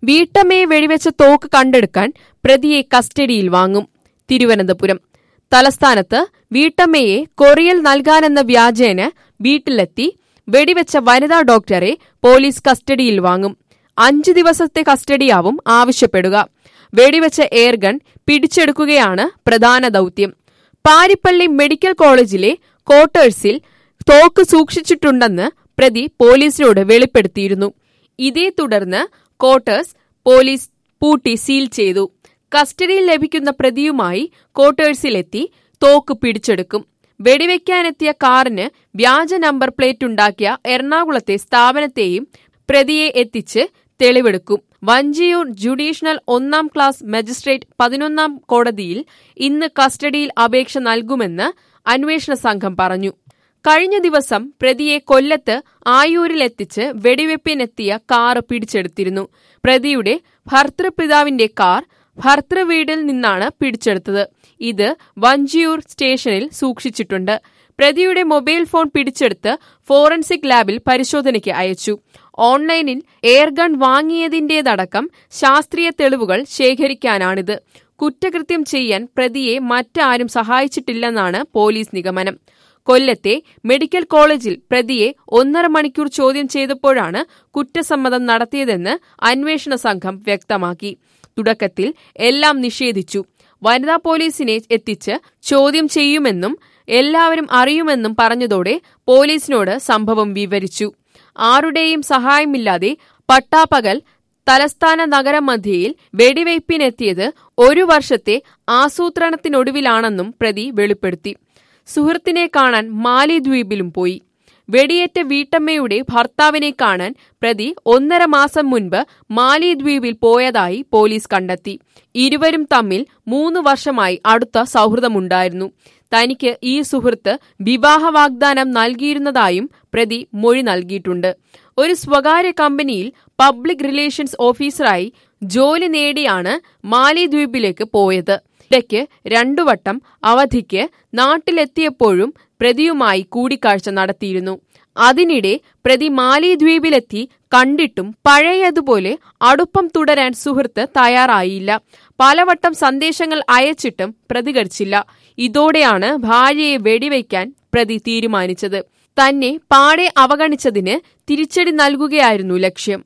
വീട്ടമ്മയെ വെടിവെച്ച തോക്ക് കണ്ടെടുക്കാൻ പ്രതിയെ കസ്റ്റഡിയിൽ വാങ്ങും തിരുവനന്തപുരം തലസ്ഥാനത്ത് വീട്ടമ്മയെ കൊറിയൽ നൽകാനെന്ന വ്യാജേന വീട്ടിലെത്തി വെടിവെച്ച വനിതാ ഡോക്ടറെ പോലീസ് കസ്റ്റഡിയിൽ വാങ്ങും അഞ്ചു ദിവസത്തെ കസ്റ്റഡിയാവും ആവശ്യപ്പെടുക വെടിവെച്ച എയർഗൺ പിടിച്ചെടുക്കുകയാണ് പ്രധാന ദൗത്യം പാരിപ്പള്ളി മെഡിക്കൽ കോളേജിലെ ക്വാർട്ടേഴ്സിൽ തോക്ക് സൂക്ഷിച്ചിട്ടുണ്ടെന്ന് പ്രതി പോലീസിനോട് വെളിപ്പെടുത്തിയിരുന്നു ഇതേ തുടർന്ന് ക്വാർട്ടേഴ്സ് പോലീസ് പൂട്ടി സീൽ ചെയ്തു കസ്റ്റഡിയിൽ ലഭിക്കുന്ന പ്രതിയുമായി ക്വാർട്ടേഴ്സിലെത്തി തോക്ക് പിടിച്ചെടുക്കും വെടിവെക്കാനെത്തിയ കാറിന് വ്യാജ നമ്പർ പ്ലേറ്റ് ഉണ്ടാക്കിയ എറണാകുളത്തെ സ്ഥാപനത്തെയും പ്രതിയെ എത്തിച്ച് തെളിവെടുക്കും വഞ്ചിയൂർ ജുഡീഷ്യൽ ഒന്നാം ക്ലാസ് മജിസ്ട്രേറ്റ് പതിനൊന്നാം കോടതിയിൽ ഇന്ന് കസ്റ്റഡിയിൽ അപേക്ഷ നൽകുമെന്ന് അന്വേഷണ സംഘം പറഞ്ഞു കഴിഞ്ഞ ദിവസം പ്രതിയെ കൊല്ലത്ത് ആയൂരിലെത്തിച്ച് വെടിവെപ്പിനെത്തിയ കാറ് പിടിച്ചെടുത്തിരുന്നു പ്രതിയുടെ ഭർത്തൃപിതാവിന്റെ കാർ ഭർത്തൃവീടിൽ നിന്നാണ് പിടിച്ചെടുത്തത് ഇത് വഞ്ചിയൂർ സ്റ്റേഷനിൽ സൂക്ഷിച്ചിട്ടുണ്ട് പ്രതിയുടെ മൊബൈൽ ഫോൺ പിടിച്ചെടുത്ത് ഫോറൻസിക് ലാബിൽ പരിശോധനയ്ക്ക് അയച്ചു ഓൺലൈനിൽ എയർഗൺ വാങ്ങിയതിന്റേതടക്കം ശാസ്ത്രീയ തെളിവുകൾ ശേഖരിക്കാനാണിത് കുറ്റകൃത്യം ചെയ്യാൻ പ്രതിയെ മറ്റാരും സഹായിച്ചിട്ടില്ലെന്നാണ് പോലീസ് നിഗമനം കൊല്ലത്തെ മെഡിക്കൽ കോളേജിൽ പ്രതിയെ ഒന്നര മണിക്കൂർ ചോദ്യം ചെയ്തപ്പോഴാണ് കുറ്റസമ്മതം നടത്തിയതെന്ന് അന്വേഷണ സംഘം വ്യക്തമാക്കി തുടക്കത്തിൽ എല്ലാം നിഷേധിച്ചു വനിതാ പോലീസിനെ എത്തിച്ച് ചോദ്യം ചെയ്യുമെന്നും എല്ലാവരും അറിയുമെന്നും പറഞ്ഞതോടെ പോലീസിനോട് സംഭവം വിവരിച്ചു ആരുടെയും സഹായമില്ലാതെ പട്ടാപ്പകൽ തലസ്ഥാന നഗരമധ്യയിൽ വെടിവയ്പ്പിനെത്തിയത് ഒരു വർഷത്തെ ആസൂത്രണത്തിനൊടുവിലാണെന്നും പ്രതി വെളിപ്പെടുത്തി സുഹൃത്തിനെ കാണാൻ മാലിദ്വീപിലും പോയി വെടിയേറ്റ വീട്ടമ്മയുടെ ഭർത്താവിനെ കാണാൻ പ്രതി ഒന്നര മാസം മുൻപ് മാലിദ്വീപിൽ പോയതായി പോലീസ് കണ്ടെത്തി ഇരുവരും തമ്മിൽ മൂന്ന് വർഷമായി അടുത്ത സൗഹൃദമുണ്ടായിരുന്നു തനിക്ക് ഈ സുഹൃത്ത് വിവാഹ വാഗ്ദാനം നൽകിയിരുന്നതായും പ്രതി മൊഴി നൽകിയിട്ടുണ്ട് ഒരു സ്വകാര്യ കമ്പനിയിൽ പബ്ലിക് റിലേഷൻസ് ഓഫീസറായി ജോലി നേടിയാണ് മാലിദ്വീപിലേക്ക് പോയത് ഇടയ്ക്ക് രണ്ടു വട്ടം അവധിക്ക് നാട്ടിലെത്തിയപ്പോഴും പ്രതിയുമായി കൂടിക്കാഴ്ച നടത്തിയിരുന്നു അതിനിടെ പ്രതി മാലിദ്വീപിലെത്തി കണ്ടിട്ടും പഴയതുപോലെ അടുപ്പം തുടരാൻ സുഹൃത്ത് തയ്യാറായില്ല പലവട്ടം സന്ദേശങ്ങൾ അയച്ചിട്ടും പ്രതികരിച്ചില്ല ഇതോടെയാണ് ഭാര്യയെ വെടിവെക്കാൻ പ്രതി തീരുമാനിച്ചത് തന്നെ പാടെ അവഗണിച്ചതിന് തിരിച്ചടി നൽകുകയായിരുന്നു ലക്ഷ്യം